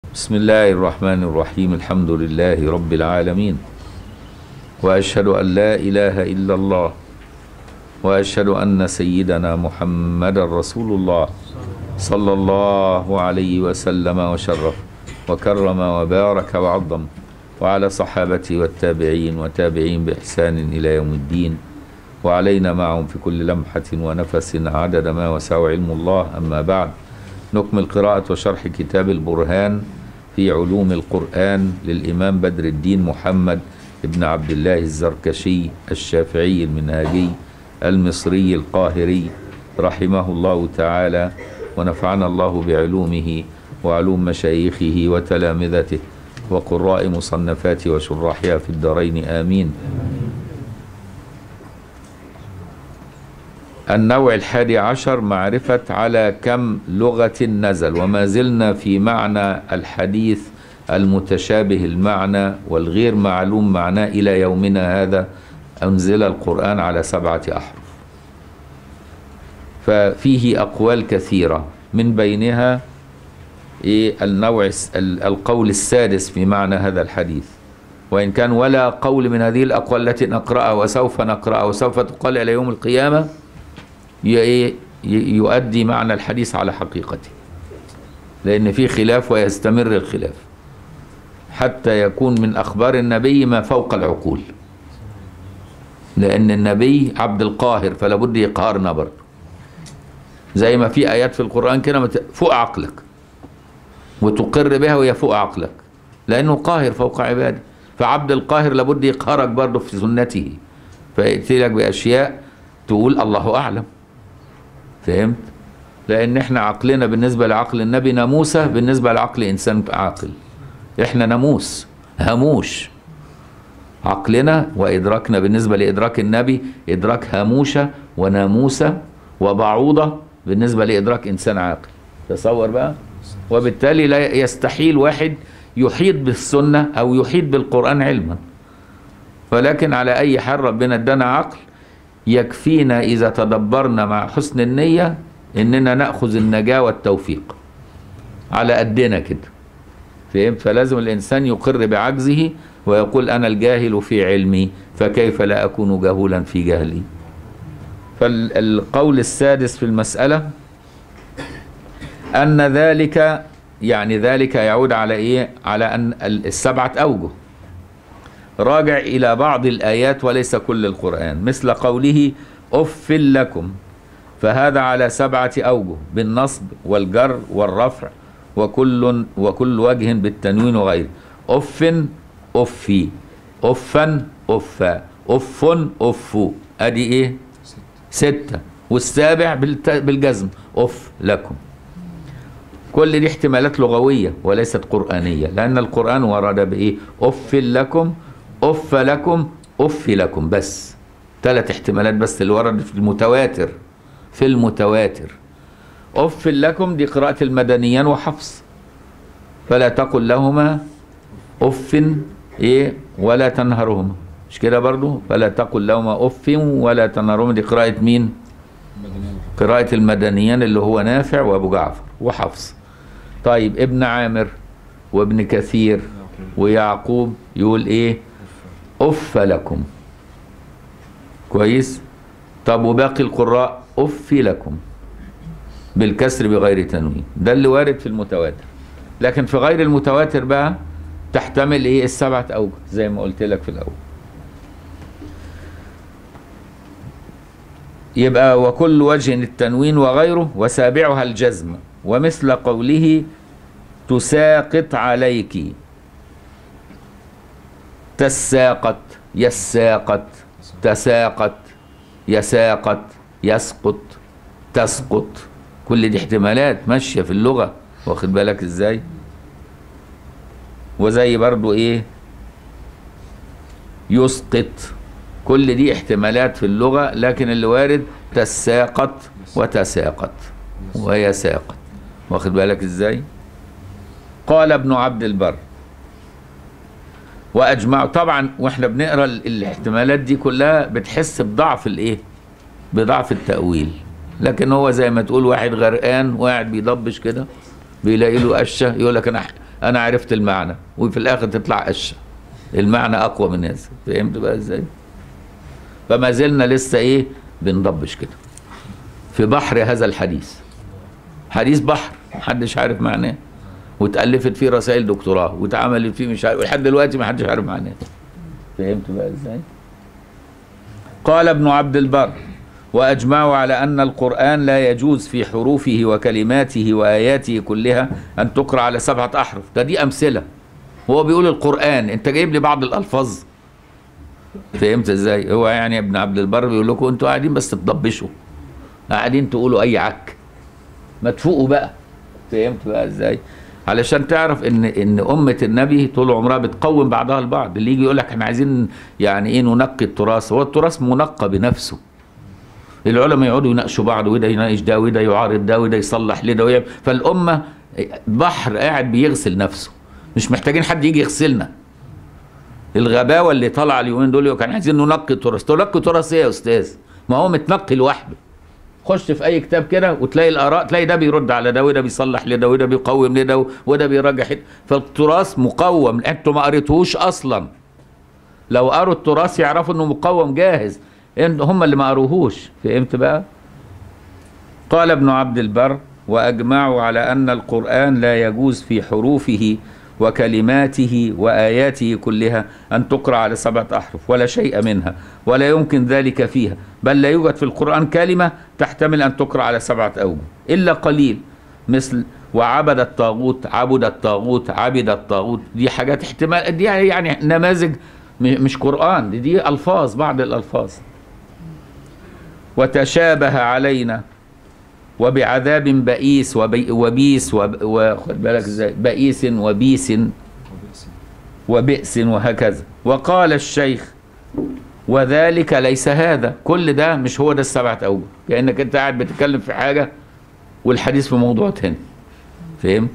بسم الله الرحمن الرحيم الحمد لله رب العالمين واشهد ان لا اله الا الله واشهد ان سيدنا محمدا رسول الله صلى الله عليه وسلم وشرف وكرم وبارك وعظم وعلى صحابته والتابعين وتابعين باحسان الى يوم الدين وعلينا معهم في كل لمحه ونفس عدد ما وسع علم الله اما بعد نكمل قراءه وشرح كتاب البرهان في علوم القرآن للإمام بدر الدين محمد ابن عبد الله الزركشي الشافعي المنهاجي المصري القاهري رحمه الله تعالى ونفعنا الله بعلومه وعلوم مشايخه وتلامذته وقراء مصنفاته وشراحها في الدارين آمين النوع الحادي عشر معرفة على كم لغة نزل وما زلنا في معنى الحديث المتشابه المعنى والغير معلوم معناه إلى يومنا هذا أنزل القرآن على سبعة أحرف ففيه أقوال كثيرة من بينها إيه النوع الس- ال- القول السادس في معنى هذا الحديث وإن كان ولا قول من هذه الأقوال التي نقرأها وسوف نقرأها وسوف تقال إلى يوم القيامة ي- إيه ي- يؤدي معنى الحديث على حقيقته لأن في خلاف ويستمر الخلاف حتى يكون من أخبار النبي ما فوق العقول لأن النبي عبد القاهر فلا بد يقهرنا برضه زي ما في آيات في القرآن كده مت- فوق عقلك وتقر بها وهي فوق عقلك لأنه قاهر فوق عباده فعبد القاهر لابد يقهرك برضه في سنته فيأتي لك بأشياء تقول الله أعلم فهمت؟ لأن احنا عقلنا بالنسبة لعقل النبي ناموسة بالنسبة لعقل إنسان عاقل احنا ناموس هاموش عقلنا وإدراكنا بالنسبة لإدراك النبي إدراك هاموشة وناموسة وبعوضة بالنسبة لإدراك إنسان عاقل تصور بقى وبالتالي لا يستحيل واحد يحيط بالسنة أو يحيط بالقرآن علما ولكن على أي حال ربنا ادانا عقل يكفينا إذا تدبرنا مع حسن النية إننا نأخذ النجاة والتوفيق على قدنا كده فهمت فلازم الإنسان يقر بعجزه ويقول أنا الجاهل في علمي فكيف لا أكون جهولا في جهلي فالقول السادس في المسألة أن ذلك يعني ذلك يعود على إيه على أن السبعة أوجه راجع إلى بعض الآيات وليس كل القرآن مثل قوله أف لكم فهذا على سبعة أوجه بالنصب والجر والرفع وكل وكل وجه بالتنوين وغيره أف أفي أفا أفا أف أف أدي إيه ستة والسابع بالت- بالجزم أف لكم كل دي احتمالات لغوية وليست قرآنية لأن القرآن ورد بإيه أف لكم أف لكم أف لكم بس ثلاث احتمالات بس اللي ورد في المتواتر في المتواتر أف لكم دي قراءة المدنيان وحفص فلا تقل لهما أف إيه ولا تنهرهما مش كده برضو فلا تقل لهما أف ولا تنهرهما دي قراءة مين قراءة المدنيان اللي هو نافع وأبو جعفر وحفص طيب ابن عامر وابن كثير ويعقوب يقول ايه أف لكم كويس طب وباقي القراء أف لكم بالكسر بغير تنوين ده اللي وارد في المتواتر لكن في غير المتواتر بقى تحتمل ايه السبعة أوجه زي ما قلت لك في الأول يبقى وكل وجه التنوين وغيره وسابعها الجزم ومثل قوله تساقط عليك تساقط يساقط تساقط يساقط يسقط تسقط كل دي احتمالات ماشية في اللغة واخد بالك ازاي وزي برضو ايه يسقط كل دي احتمالات في اللغة لكن اللي وارد تساقط وتساقط ويساقط واخد بالك ازاي قال ابن عبد البر واجمعوا طبعا واحنا بنقرا ال- الاحتمالات دي كلها بتحس بضعف الايه بضعف التاويل لكن هو زي ما تقول واحد غرقان وقاعد بيضبش كده بيلاقي له قشه يقول لك انا انا عرفت المعنى وفي الاخر تطلع قشه المعنى اقوى من هذا فهمت بقى ازاي فما زلنا لسه ايه بنضبش كده في بحر هذا الحديث حديث بحر محدش عارف معناه واتألفت فيه رسائل دكتوراه واتعملت فيه مش عارف ولحد دلوقتي محدش عارف معناه فهمت بقى ازاي قال ابن عبد البر واجمعوا على ان القران لا يجوز في حروفه وكلماته واياته كلها ان تقرا على سبعه احرف ده دي امثله هو بيقول القران انت جايب لي بعض الالفاظ فهمت ازاي هو يعني ابن عبد البر بيقول لكم انتوا قاعدين بس تضبشوا قاعدين تقولوا اي عك ما تفوقوا بقى فهمت بقى ازاي علشان تعرف ان ان امه النبي طول عمرها بتقوم بعضها البعض اللي يجي يقول لك احنا عايزين يعني ايه ننقي التراث هو التراث منقى بنفسه العلماء يقعدوا يناقشوا بعض وده يناقش ده وده يعارض ده وده يصلح لده ويعمل فالامه بحر قاعد بيغسل نفسه مش محتاجين حد يجي يغسلنا الغباوه اللي طالعه اليومين دول كان عايزين ننقي التراث تنقي التراث ايه يا استاذ ما هو متنقي لوحده خش في اي كتاب كده وتلاقي الاراء تلاقي ده بيرد على ده وده بيصلح لده وده بيقوم لده وده بيراجع حد. فالتراث مقوم انتوا ما قريتوهوش اصلا لو قروا التراث يعرفوا انه مقوم جاهز ان هم اللي ما قروهوش فهمت بقى قال ابن عبد البر واجمعوا على ان القران لا يجوز في حروفه وكلماته واياته كلها ان تقرا على سبعه احرف ولا شيء منها ولا يمكن ذلك فيها بل لا يوجد في القران كلمه تحتمل ان تقرا على سبعه اوجه الا قليل مثل وعبد الطاغوت عبد الطاغوت عبد الطاغوت دي حاجات احتمال دي يعني نماذج مش قران دي, دي الفاظ بعض الالفاظ وتشابه علينا وبعذاب بئيس وبي وبيس وخد بالك ازاي بئيس وبيس وبئس وهكذا وقال الشيخ وذلك ليس هذا كل ده مش هو ده السبعة أوجه كأنك أنت قاعد بتتكلم في حاجة والحديث في موضوع تاني فهمت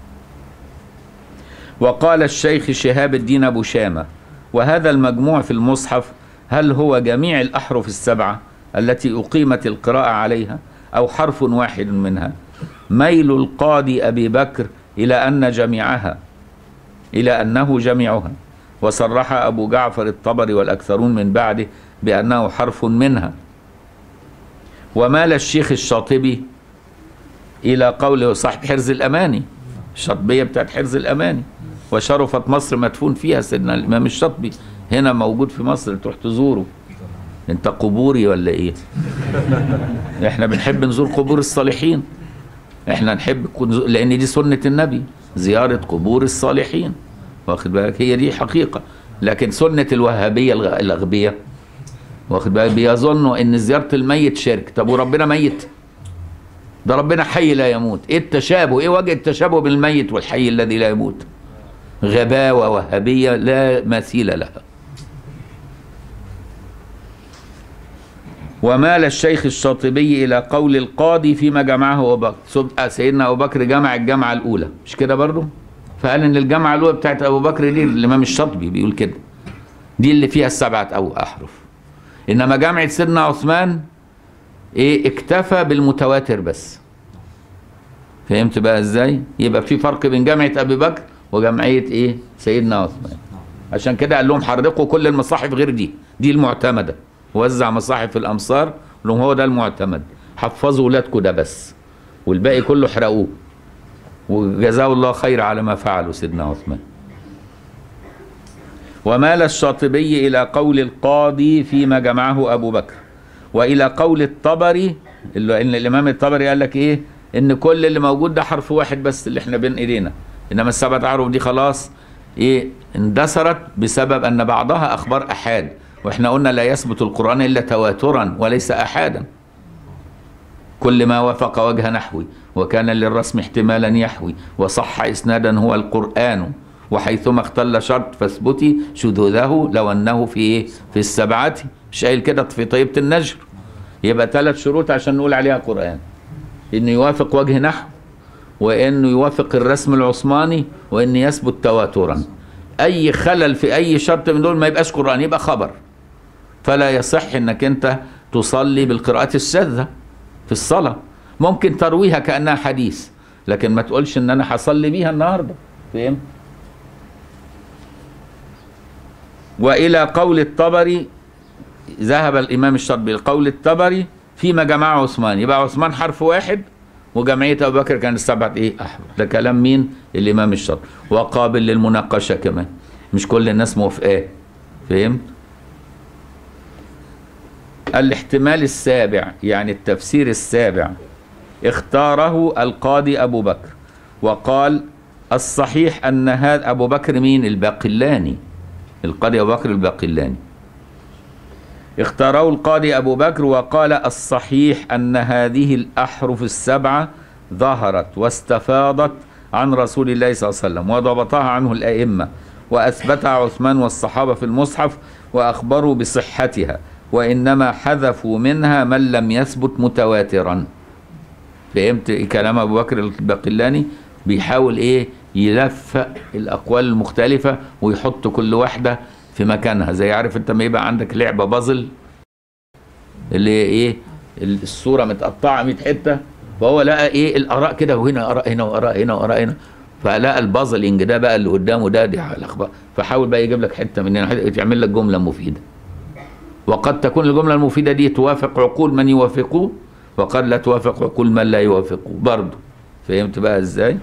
وقال الشيخ شهاب الدين أبو شامة وهذا المجموع في المصحف هل هو جميع الأحرف السبعة التي أقيمت القراءة عليها أو حرف واحد منها ميل القاضي أبي بكر إلى أن جميعها إلى أنه جميعها وصرح أبو جعفر الطبري والأكثرون من بعده بأنه حرف منها ومال الشيخ الشاطبي إلى قوله صاحب حرز الأماني الشاطبية بتاعت حرز الأماني وشرفت مصر مدفون فيها سيدنا الإمام الشاطبي هنا موجود في مصر تروح تزوره انت قبوري ولا ايه احنا بنحب نزور قبور الصالحين احنا نحب لان دي سنة النبي زيارة قبور الصالحين واخد بالك هي دي حقيقة لكن سنة الوهابية الأغبية واخد بالك بيظنوا ان زيارة الميت شرك طب وربنا ميت ده ربنا حي لا يموت ايه التشابه ايه وجه التشابه بالميت والحي الذي لا يموت غباوة وهابية لا مثيل لها ومال الشيخ الشاطبي إلى قول القاضي فيما جمعه أبو بكر سيدنا أبو بكر جمع الجامعة الأولى مش كده برضو فقال إن الجامعة الأولى بتاعت أبو بكر دي الإمام الشاطبي بيقول كده دي اللي فيها السبعة أو أحرف إنما جامعة سيدنا عثمان إيه اكتفى بالمتواتر بس فهمت بقى إزاي يبقى في فرق بين جامعة أبي بكر وجمعية إيه سيدنا عثمان عشان كده قال لهم حرقوا كل المصاحف غير دي دي المعتمده وزع مصاحف في الامصار لهم هو ده المعتمد حفظوا ولادكم ده بس والباقي كله احرقوه وجزاه الله خير على ما فعلوا سيدنا عثمان ومال الشاطبي الى قول القاضي فيما جمعه ابو بكر والى قول الطبري اللي ان الامام الطبري قال لك ايه ان كل اللي موجود ده حرف واحد بس اللي احنا بين ايدينا انما السبعة احرف دي خلاص ايه اندثرت بسبب ان بعضها اخبار احاد واحنا قلنا لا يثبت القرآن إلا تواترا وليس أحادا كل ما وافق وجه نحوي وكان للرسم احتمالا يحوي وصح إسنادا هو القرآن وحيثما اختل شرط فاثبتي شذوذه لو أنه في إيه؟ في السبعة مش قايل كده في طيبة النجر يبقى ثلاث شروط عشان نقول عليها قرآن إنه يوافق وجه نحو وإنه يوافق الرسم العثماني وإن يثبت تواترا أي خلل في أي شرط من دول ما يبقاش قرآن يبقى خبر فلا يصح انك انت تصلي بالقراءات الشاذة في الصلاة ممكن ترويها كأنها حديث لكن ما تقولش ان انا هصلي بيها النهاردة فهمت والى قول الطبري ذهب الامام الشاطبي لقول الطبري فيما جمعه عثمان يبقى عثمان حرف واحد وجمعيه ابو بكر كان السبعه ايه احرف ده كلام مين الامام الشاطبي وقابل للمناقشه كمان مش كل الناس موافقاه فهمت الاحتمال السابع يعني التفسير السابع اختاره القاضي ابو بكر وقال الصحيح ان هذا ابو بكر مين الباقلاني القاضي ابو بكر الباقلاني اختاره القاضي ابو بكر وقال الصحيح ان هذه الاحرف السبعه ظهرت واستفاضت عن رسول الله صلى الله عليه وسلم وضبطها عنه الائمه واثبتها عثمان والصحابه في المصحف واخبروا بصحتها وانما حذفوا منها من لم يثبت متواترا فهمت كلام ابو بكر الباقلاني بيحاول ايه يلفق الاقوال المختلفه ويحط كل واحده في مكانها زي عارف انت ما يبقى عندك لعبه بازل اللي ايه الصوره متقطعه 100 حته فهو لقى ايه الاراء كده وهنا اراء هنا واراء هنا واراء هنا فلقى البازلنج ده بقى اللي قدامه ده دي الاخبار فحاول بقى يجيب لك حته من هنا حتة يعمل لك جمله مفيده وقد تكون الجمله المفيده دي توافق عقول من يوافقوه وقد لا توافق عقول من لا يوافقوه برضه فهمت بقى ازاي؟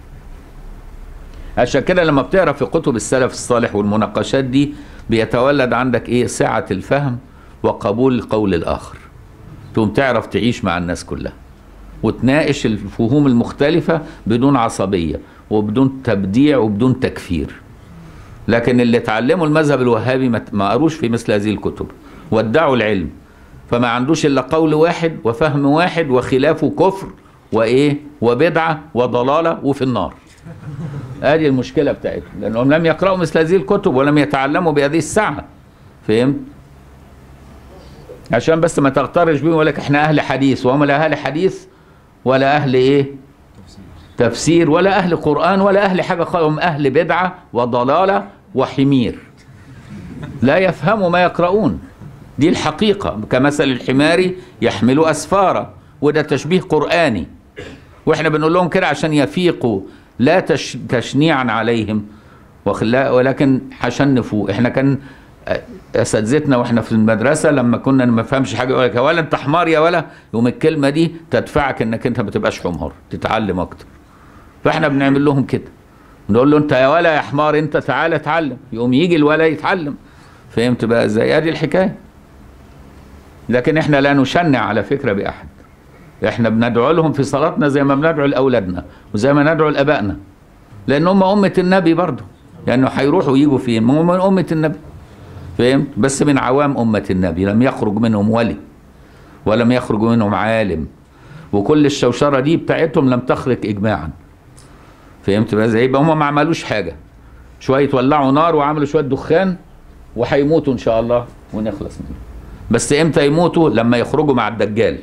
عشان كده لما بتقرا في كتب السلف الصالح والمناقشات دي بيتولد عندك ايه سعه الفهم وقبول القول الاخر تقوم تعرف تعيش مع الناس كلها وتناقش الفهوم المختلفه بدون عصبيه وبدون تبديع وبدون تكفير لكن اللي اتعلموا المذهب الوهابي ما قروش في مثل هذه الكتب وادعوا العلم فما عندوش الا قول واحد وفهم واحد وخلافه كفر وايه وبدعه وضلاله وفي النار هذه المشكلة بتاعتهم لأنهم لم يقرأوا مثل هذه الكتب ولم يتعلموا بهذه السعة فهمت؟ عشان بس ما تغترش بيهم يقول لك احنا أهل حديث وهم لا أهل حديث ولا أهل إيه؟ تفسير ولا أهل قرآن ولا أهل حاجة خالص هم أهل بدعة وضلالة وحمير لا يفهموا ما يقرؤون دي الحقيقة كمثل الحمار يحمل أسفارا وده تشبيه قرآني واحنا بنقول لهم كده عشان يفيقوا لا تش تشنيعا عليهم ولكن عشان نفوق احنا كان اساتذتنا واحنا في المدرسه لما كنا ما نفهمش حاجه يقول لك يا ولا انت حمار يا ولا يوم الكلمه دي تدفعك انك انت ما تبقاش حمار تتعلم اكتر فاحنا بنعمل لهم كده نقول له انت يا ولا يا حمار انت تعالى اتعلم يقوم يجي الولا يتعلم فهمت بقى ازاي ادي الحكايه لكن احنا لا نشنع على فكره باحد احنا بندعو لهم في صلاتنا زي ما بندعو لاولادنا وزي ما ندعو لابائنا لان هم امه النبي برضه لانه يعني هيروحوا يجوا فين هم من امه النبي فهمت بس من عوام امه النبي لم يخرج منهم ولي ولم يخرج منهم عالم وكل الشوشره دي بتاعتهم لم تخرج اجماعا فهمت بقى ازاي يبقى هم ما عملوش حاجه شويه ولعوا نار وعملوا شويه دخان وهيموتوا ان شاء الله ونخلص منهم بس امتى يموتوا لما يخرجوا مع الدجال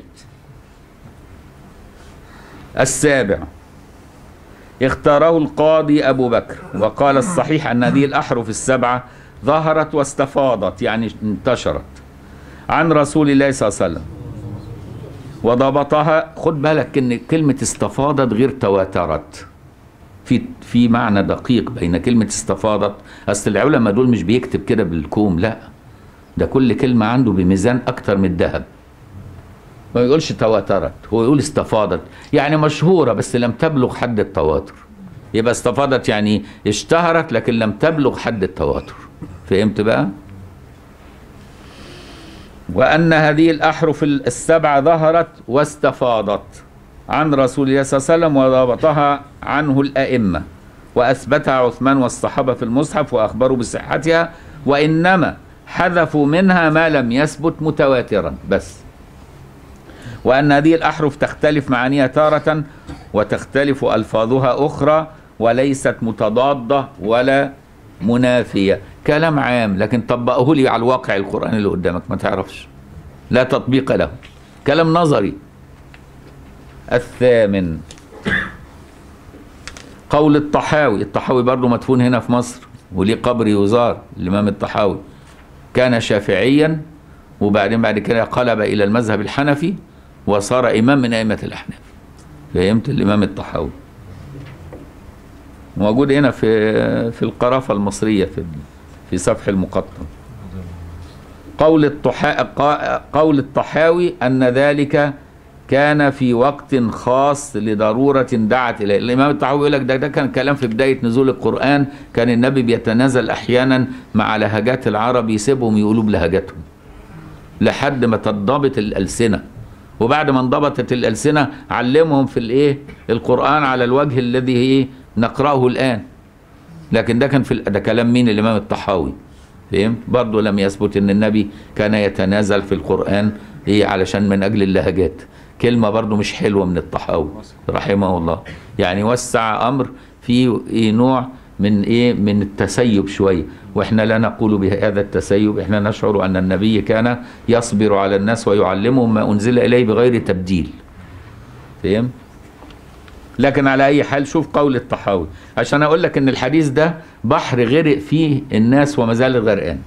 السابع اختاره القاضي أبو بكر وقال الصحيح أن هذه الأحرف السبعة ظهرت واستفاضت يعني انتشرت عن رسول الله صلى الله عليه وسلم وضبطها خد بالك ان كلمة استفاضت غير تواترت في في معنى دقيق بين كلمة استفاضت اصل العلماء دول مش بيكتب كده بالكوم لا ده كل كلمة عنده بميزان اكتر من الذهب ما يقولش تواترت هو يقول استفاضت يعني مشهورة بس لم تبلغ حد التواتر يبقى استفاضت يعني اشتهرت لكن لم تبلغ حد التواتر فهمت بقى وأن هذه الأحرف السبعة ظهرت واستفاضت عن رسول الله صلى الله عليه وسلم وضبطها عنه الأئمة وأثبتها عثمان والصحابة في المصحف وأخبروا بصحتها وإنما حذفوا منها ما لم يثبت متواترا بس وأن هذه الأحرف تختلف معانيها تارة وتختلف ألفاظها أخرى وليست متضادة ولا منافية كلام عام لكن طبقه لي على الواقع القرآن اللي قدامك ما تعرفش لا تطبيق له كلام نظري الثامن قول الطحاوي الطحاوي برضه مدفون هنا في مصر وليه قبر يزار الإمام الطحاوي كان شافعيا وبعدين بعد كده قلب إلى المذهب الحنفي وصار إمام من أئمة الأحناف فهمت الإمام الطحاوي موجود هنا في في القرافة المصرية في في صفح المقطم قول الطحا... قا- قول الطحاوي أن ذلك كان في وقت خاص لضرورة دعت إليه الإمام الطحاوي يقول لك ده, ده كان كلام في بداية نزول القرآن كان النبي بيتنازل أحيانا مع لهجات العرب يسيبهم يقولوا بلهجاتهم لحد ما تنضبط الألسنة وبعد ما انضبطت الألسنة علمهم في الإيه القرآن على الوجه الذي إيه نقرأه الآن لكن ده كان في ال- ده كلام مين الإمام الطحاوي فهمت برضه لم يثبت ان النبي كان يتنازل في القرآن ايه علشان من اجل اللهجات كلمة برضه مش حلوة من الطحاوي رحمه الله يعني وسع امر فيه ايه نوع من ايه من التسيب شوية واحنا لا نقول بهذا التسيب احنا نشعر ان النبي كان يصبر على الناس ويعلمهم ما انزل اليه بغير تبديل فهم لكن على اي حال شوف قول الطحاوي عشان اقول لك ان الحديث ده بحر غرق فيه الناس وما زال غرقان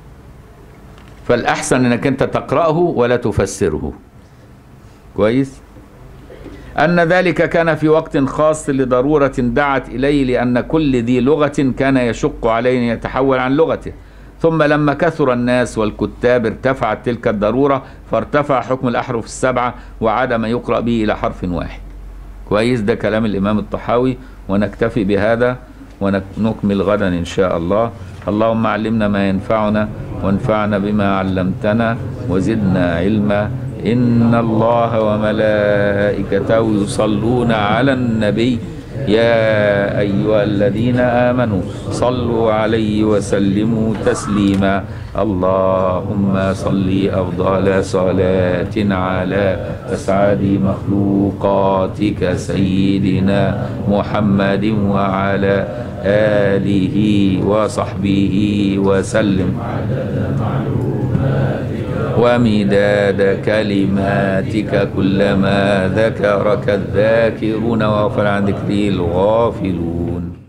فالاحسن انك انت تقراه ولا تفسره كويس ان ذلك كان في وقت خاص لضروره دعت اليه لان كل ذي لغه كان يشق عليه ان يتحول عن لغته ثم لما كثر الناس والكتاب ارتفعت تلك الضروره فارتفع حكم الاحرف السبعه وعاد ما يقرا به الى حرف واحد كويس ده كلام الإمام الطحاوي ونكتفي بهذا ونكمل غدا إن شاء الله اللهم علمنا ما ينفعنا وانفعنا بما علمتنا وزدنا علما إن الله وملائكته يصلون على النبي يا أيها الذين آمنوا صلوا عليه وسلموا تسليما اللهم صل أفضل صلاة على أسعد مخلوقاتك سيدنا محمد وعلى آله وصحبه وسلم ومداد كلماتك كلما ذكرك الذاكرون وغفل عن ذكره الغافلون